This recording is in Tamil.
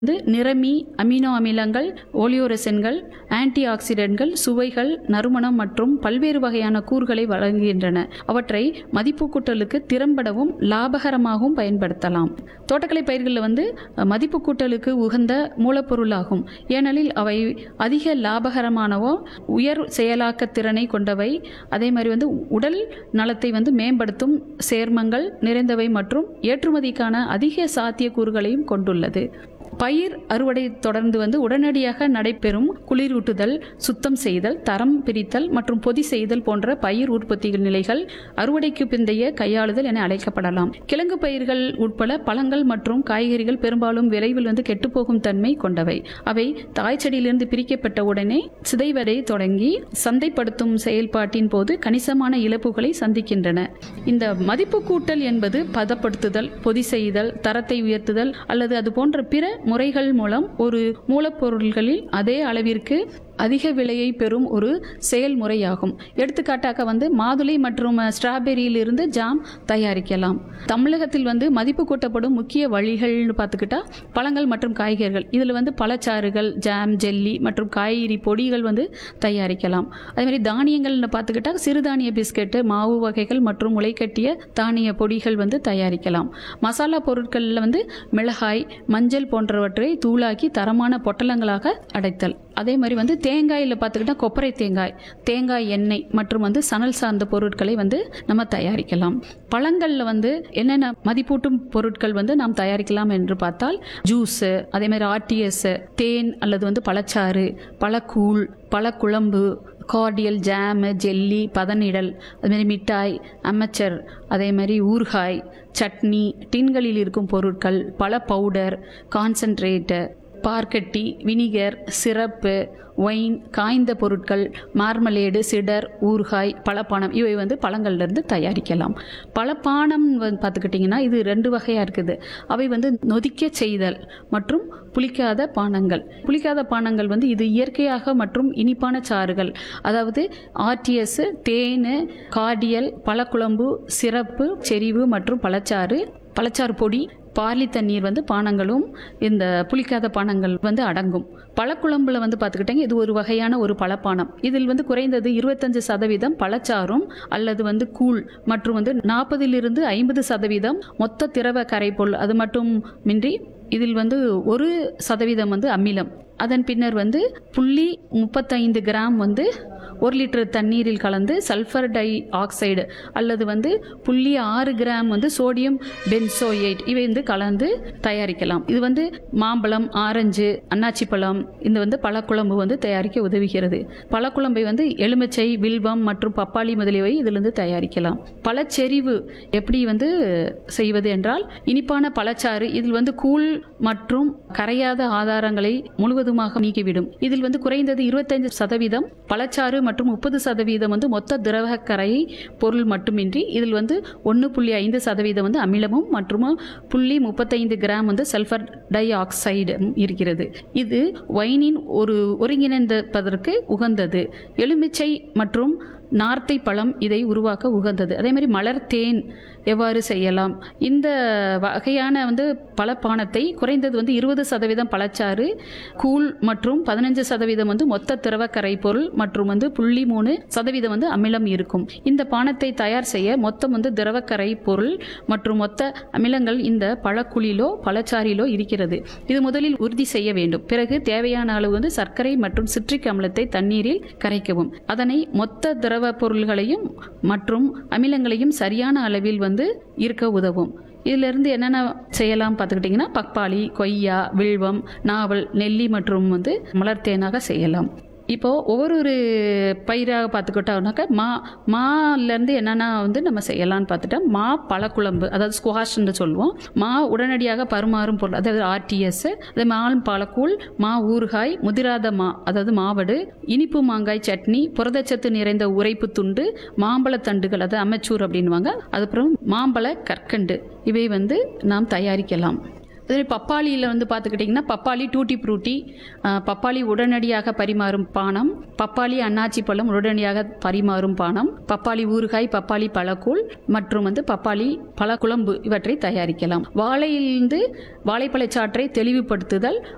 வந்து நிறமி அமினோ அமிலங்கள் ஓலியோரெசன்கள் ஆன்டி ஆக்சிடென்ட்கள் சுவைகள் நறுமணம் மற்றும் பல்வேறு வகையான கூறுகளை வழங்குகின்றன அவற்றை மதிப்பு கூட்டலுக்கு திறம்படவும் லாபகரமாகவும் பயன்படுத்தலாம் தோட்டக்கலை பயிர்களில் வந்து அஹ், மதிப்பு கூட்டலுக்கு உகந்த மூலப்பொருளாகும் ஏனெனில் அவை அதிக லாபகரமானவோ உயர் செயலாக்க திறனை கொண்டவை அதே மாதிரி வந்து உடல் நலத்தை வந்து மேம்படுத்தும் சேர்மங்கள் நிறைந்தவை மற்றும் ஏற்றுமதிக்கான அதிக சாத்தியக்கூறுகளையும் கொண்டுள்ளது பயிர் அறுவடை தொடர்ந்து வந்து உடனடியாக நடைபெறும் குளிரூட்டுதல் சுத்தம் செய்தல் தரம் பிரித்தல் மற்றும் பொதி செய்தல் போன்ற பயிர் உற்பத்திகள் நிலைகள் அறுவடைக்கு பிந்தைய கையாளுதல் என அழைக்கப்படலாம் கிழங்கு பயிர்கள் உட்பட பழங்கள் மற்றும் காய்கறிகள் பெரும்பாலும் விரைவில் வந்து கெட்டுப்போகும் தன்மை கொண்டவை அவை தாய் செடியிலிருந்து பிரிக்கப்பட்ட உடனே சிதைவதை தொடங்கி சந்தைப்படுத்தும் செயல்பாட்டின் போது கணிசமான இழப்புகளை சந்திக்கின்றன இந்த மதிப்பு கூட்டல் என்பது பதப்படுத்துதல் பொதி செய்தல் தரத்தை உயர்த்துதல் அல்லது அது போன்ற பிற முறைகள் மூலம் ஒரு மூலப்பொருள்களில் அதே அளவிற்கு அதிக விலையை பெறும் ஒரு செயல்முறையாகும் எடுத்துக்காட்டாக வந்து மாதுளை மற்றும் ஸ்ட்ராபெரியிலிருந்து ஜாம் தயாரிக்கலாம் தமிழகத்தில் வந்து மதிப்பு கூட்டப்படும் முக்கிய வழிகள்னு பார்த்துக்கிட்டா பழங்கள் மற்றும் காய்கறிகள் இதில் வந்து பழச்சாறுகள் ஜாம் ஜெல்லி மற்றும் காய்கறி பொடிகள் வந்து தயாரிக்கலாம் அதே மாதிரி தானியங்கள்னு பார்த்துக்கிட்டா சிறுதானிய பிஸ்கெட்டு மாவு வகைகள் மற்றும் முளைக்கட்டிய தானிய பொடிகள் வந்து தயாரிக்கலாம் மசாலா பொருட்களில் வந்து மிளகாய் மஞ்சள் போன்றவற்றை தூளாக்கி தரமான பொட்டலங்களாக அடைத்தல் அதே மாதிரி வந்து தேங்காயில் பார்த்துக்கிட்டா கொப்பரை தேங்காய் தேங்காய் எண்ணெய் மற்றும் வந்து சணல் சார்ந்த பொருட்களை வந்து நம்ம தயாரிக்கலாம் பழங்களில் வந்து என்னென்ன மதிப்பூட்டும் பொருட்கள் வந்து நாம் தயாரிக்கலாம் என்று பார்த்தால் ஜூஸு அதே மாதிரி ஆர்டிஎஸ் தேன் அல்லது வந்து பழச்சாறு பழக்கூழ் பழக்குழம்பு கார்டியல் ஜாமு ஜெல்லி பதனிடல் அதுமாரி மிட்டாய் அமைச்சர் அதே மாதிரி ஊறுகாய் சட்னி டின்களில் இருக்கும் பொருட்கள் பழ பவுடர் கான்சன்ட்ரேட்டு பார்க்கட்டி வினிகர் சிரப்பு ஒயின் காய்ந்த பொருட்கள் மார்மலேடு சிடர் ஊறுகாய் பழப்பானம் இவை வந்து பழங்கள்லேருந்து தயாரிக்கலாம் பழப்பானம் வந்து பார்த்துக்கிட்டிங்கன்னா இது ரெண்டு வகையாக இருக்குது அவை வந்து நொதிக்க செய்தல் மற்றும் புளிக்காத பானங்கள் புளிக்காத பானங்கள் வந்து இது இயற்கையாக மற்றும் இனிப்பான சாறுகள் அதாவது ஆர்டிஎஸ் தேன் கார்டியல் பழக்குழம்பு சிரப்பு செறிவு மற்றும் பழச்சாறு பழச்சாறு பொடி பார்லி தண்ணீர் வந்து பானங்களும் இந்த புளிக்காத பானங்கள் வந்து அடங்கும் பழக்குழம்புல வந்து பார்த்துக்கிட்டிங்க இது ஒரு வகையான ஒரு பழப்பானம் இதில் வந்து குறைந்தது இருபத்தஞ்சு சதவீதம் பழச்சாறும் அல்லது வந்து கூழ் மற்றும் வந்து நாற்பதிலிருந்து ஐம்பது சதவீதம் மொத்த திரவ கரைப்பொருள் அது மட்டும் மின்றி இதில் வந்து ஒரு சதவீதம் வந்து அமிலம் அதன் பின்னர் வந்து புள்ளி முப்பத்தைந்து கிராம் வந்து ஒரு லிட்டர் தண்ணீரில் கலந்து சல்ஃபர் டை ஆக்சைடு அல்லது வந்து புள்ளி ஆறு கிராம் வந்து சோடியம் பென்சோயேட் இவை வந்து கலந்து தயாரிக்கலாம் இது வந்து மாம்பழம் ஆரஞ்சு அன்னாச்சி பழம் இந்த வந்து பழக்குழம்பு வந்து தயாரிக்க உதவுகிறது பழக்குழம்பை வந்து எலுமிச்சை வில்வம் மற்றும் பப்பாளி முதலியவை இதிலிருந்து தயாரிக்கலாம் பழச்செறிவு எப்படி வந்து செய்வது என்றால் இனிப்பான பழச்சாறு இதில் வந்து கூழ் மற்றும் கரையாத ஆதாரங்களை முழுவதுமாக நீக்கிவிடும் இதில் வந்து குறைந்தது இருபத்தைந்து சதவீதம் பழச்சாறு மற்றும் முப்பது சதவீதம் வந்து மொத்த திரவ கரை பொருள் மட்டுமின்றி இதில் வந்து ஒன்று புள்ளி ஐந்து சதவீதம் வந்து அமிலமும் மற்றும் புள்ளி முப்பத்தைந்து கிராம் வந்து சல்ஃபர் டை ஆக்சைடு இருக்கிறது இது வைனின் ஒரு ஒருங்கிணைந்ததற்கு உகந்தது எலுமிச்சை மற்றும் நார்த்தை பழம் இதை உருவாக்க உகந்தது அதே மாதிரி மலர் தேன் எவ்வாறு செய்யலாம் இந்த வகையான வந்து பழப்பானத்தை குறைந்தது வந்து இருபது சதவீதம் பழச்சாறு கூழ் மற்றும் பதினஞ்சு சதவீதம் வந்து மொத்த திரவ கரைப்பொருள் மற்றும் வந்து புள்ளி மூணு சதவீதம் வந்து அமிலம் இருக்கும் இந்த பானத்தை தயார் செய்ய மொத்தம் வந்து திரவ கரை பொருள் மற்றும் மொத்த அமிலங்கள் இந்த பழக்குழிலோ பழச்சாறிலோ இருக்கிறது இது முதலில் உறுதி செய்ய வேண்டும் பிறகு தேவையான அளவு வந்து சர்க்கரை மற்றும் சிட்ரிக் அமிலத்தை தண்ணீரில் கரைக்கவும் அதனை மொத்த திரவ பொருள்களையும் மற்றும் அமிலங்களையும் சரியான அளவில் வந்து இருக்க உதவும் இதிலிருந்து என்னென்ன செய்யலாம் பார்த்துக்கிட்டிங்கன்னா பப்பாளி கொய்யா வில்வம் நாவல் நெல்லி மற்றும் வந்து மலர்த்தேனாக செய்யலாம் இப்போது ஒவ்வொரு ஒரு பயிராக பார்த்துக்கிட்டோம்னாக்கா மா மாலேருந்து என்னென்ன வந்து நம்ம செய்யலாம்னு பார்த்துட்டா மா பழக்குழம்பு அதாவது ஸ்குவாஷ்ன்னு சொல்லுவோம் மா உடனடியாக பருமாறும் பொருள் அதாவது ஆர்டிஎஸ் அது மாலும் பழக்கூழ் மா ஊறுகாய் முதிராத மா அதாவது மாவடு இனிப்பு மாங்காய் சட்னி புரதச்சத்து நிறைந்த உரைப்பு துண்டு மாம்பழ தண்டுகள் அதாவது அமைச்சூர் அப்படின்வாங்க அதுக்கப்புறம் மாம்பழ கற்கண்டு இவை வந்து நாம் தயாரிக்கலாம் அதே பப்பாளியில் வந்து பார்த்துக்கிட்டிங்கன்னா பப்பாளி டூட்டி ஃப்ரூட்டி அஹ், பப்பாளி உடனடியாக பரிமாறும் பானம் பப்பாளி அன்னாச்சி பழம் உடனடியாக பரிமாறும் பானம் பப்பாளி ஊறுகாய் பப்பாளி பழக்கூழ் மற்றும் வந்து பப்பாளி பழக்குழம்பு இவற்றை தயாரிக்கலாம் வாழையிலிருந்து வாழைப்பழச்சாற்றை தெளிவுபடுத்துதல்